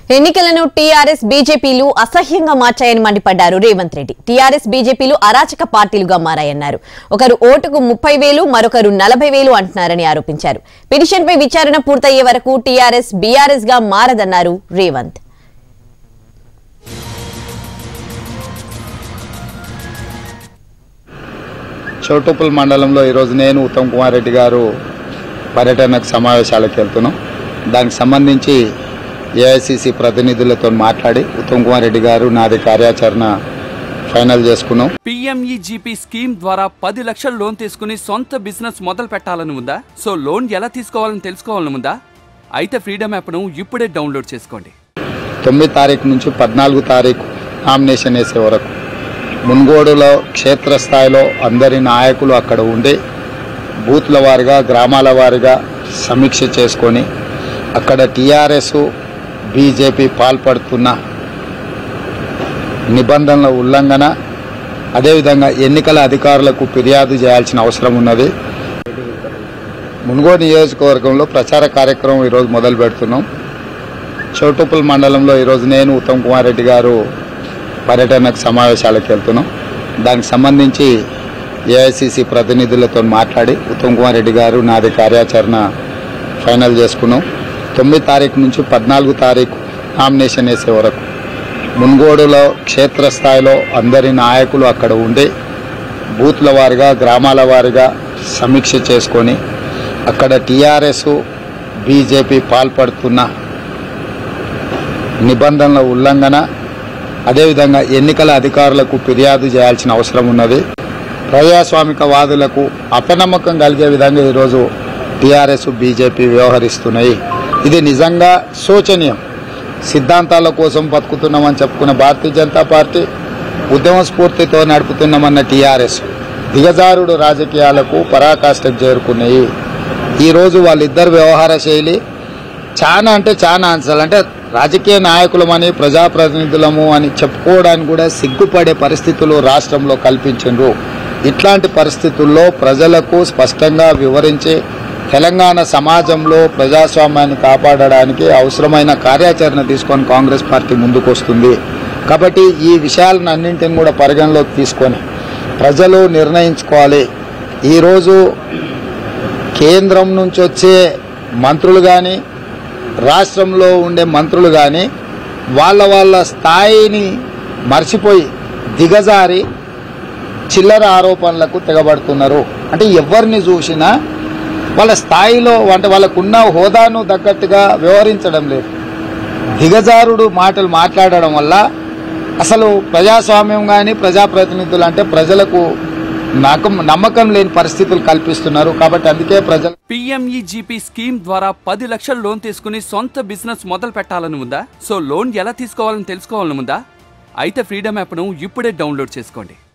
ఎన్నికలను టీఆర్ఎస్ బీజేపీలు అసహ్యంగా మార్చాయని మండిపడ్డారు రేవంత్ రెడ్డి టీఆర్ఎస్ బీజేపీలు అరాచక పార్టీలుగా మారాయన్నారు ఒకరు ఓటుకు ముప్పై వేలు మరొకరు నలభై వేలు అంటున్నారని ఆరోపించారు పిటిషన్పై విచారణ పూర్తయ్యే వరకు టీఆర్ఎస్ బీఆర్ఎస్ గా మారదన్నారు రేవంత్ చౌటుప్పల్ మండలంలో ఈరోజు నేను ఉత్తమ్ కుమార్ రెడ్డి గారు పర్యటనకు సమావేశాలకు వెళ్తున్నాం దానికి సంబంధించి ఏఐసిసి ప్రతినిధులతో మాట్లాడి ఉత్తమ్ కుమార్ రెడ్డి గారు నాది కార్యాచరణ ఫైనల్ చేసుకున్నాం పిఎంఈజీపీ స్కీమ్ ద్వారా పది లక్షల లోన్ తీసుకుని సొంత బిజినెస్ మొదలు పెట్టాలని ఉందా సో లోన్ ఎలా తీసుకోవాలని తెలుసుకోవాలని ఉందా అయితే ఫ్రీడమ్ యాప్ను ఇప్పుడే డౌన్లోడ్ చేసుకోండి తొమ్మిది తారీఖు నుంచి పద్నాలుగు తారీఖు నామినేషన్ వేసే వరకు మున్గోడులో క్షేత్రస్థాయిలో అందరి నాయకులు అక్కడ ఉండి బూత్ల వారిగా గ్రామాల వారిగా సమీక్ష చేసుకొని అక్కడ టీఆర్ఎస్ బీజేపీ పాల్పడుతున్న నిబంధనల ఉల్లంఘన అదేవిధంగా ఎన్నికల అధికారులకు ఫిర్యాదు చేయాల్సిన అవసరం ఉన్నది మున్గోడు నియోజకవర్గంలో ప్రచార కార్యక్రమం ఈరోజు మొదలు పెడుతున్నాం చౌటుప్పల్ మండలంలో ఈరోజు నేను ఉత్తమ్ కుమార్ రెడ్డి గారు పర్యటనకు సమావేశాలకు వెళ్తున్నాం దానికి సంబంధించి ఏఐసిసి ప్రతినిధులతో మాట్లాడి ఉత్తమ్ కుమార్ రెడ్డి గారు నాది కార్యాచరణ ఫైనల్ చేసుకున్నాం తొమ్మిది తారీఖు నుంచి పద్నాలుగు తారీఖు నామినేషన్ వేసే వరకు మున్గోడులో క్షేత్రస్థాయిలో అందరి నాయకులు అక్కడ ఉండి బూత్ల వారిగా గ్రామాల వారిగా సమీక్ష చేసుకొని అక్కడ టీఆర్ఎస్ బీజేపీ పాల్పడుతున్న నిబంధనల ఉల్లంఘన అదేవిధంగా ఎన్నికల అధికారులకు ఫిర్యాదు చేయాల్సిన అవసరం ఉన్నది ప్రజాస్వామిక వాదులకు అపనమ్మకం కలిగే విధంగా ఈరోజు టీఆర్ఎస్ బీజేపీ వ్యవహరిస్తున్నాయి ఇది నిజంగా శోచనీయం సిద్ధాంతాల కోసం బతుకుతున్నామని చెప్పుకున్న భారతీయ జనతా పార్టీ ఉద్యమ స్ఫూర్తితో నడుపుతున్నామన్న టీఆర్ఎస్ దిగజారుడు రాజకీయాలకు పరాకాష్ఠకు చేరుకున్నాయి ఈరోజు వాళ్ళిద్దరు వ్యవహార శైలి చాలా అంటే చాలా అసలు అంటే రాజకీయ నాయకులమని ప్రజాప్రతినిధులము అని చెప్పుకోవడానికి కూడా సిగ్గుపడే పరిస్థితులు రాష్ట్రంలో కల్పించారు ఇట్లాంటి పరిస్థితుల్లో ప్రజలకు స్పష్టంగా వివరించి తెలంగాణ సమాజంలో ప్రజాస్వామ్యాన్ని కాపాడడానికి అవసరమైన కార్యాచరణ తీసుకొని కాంగ్రెస్ పార్టీ ముందుకు వస్తుంది కాబట్టి ఈ విషయాలను అన్నింటిని కూడా పరిగణలోకి తీసుకొని ప్రజలు నిర్ణయించుకోవాలి ఈరోజు కేంద్రం నుంచి వచ్చే మంత్రులు కానీ రాష్ట్రంలో ఉండే మంత్రులు కానీ వాళ్ళ వాళ్ళ స్థాయిని మర్చిపోయి దిగజారి చిల్లర ఆరోపణలకు తెగబడుతున్నారు అంటే ఎవరిని చూసినా వాళ్ళ స్థాయిలో అంటే వాళ్ళకున్న హోదాను తగ్గట్టుగా వ్యవహరించడం లేదు దిగజారుడు మాటలు మాట్లాడడం వల్ల అసలు ప్రజాస్వామ్యం కానీ ప్రజాప్రతినిధులు అంటే ప్రజలకు నమ్మకం నమ్మకం లేని పరిస్థితులు కల్పిస్తున్నారు కాబట్టి అందుకే ప్రజలు పిఎంఈజీపీ స్కీమ్ ద్వారా పది లక్షల లోన్ తీసుకుని సొంత బిజినెస్ మొదలు పెట్టాలని ఉందా సో లోన్ ఎలా తీసుకోవాలని తెలుసుకోవాలని ఉందా అయితే ఫ్రీడమ్ యాప్ను ఇప్పుడే డౌన్లోడ్ చేసుకోండి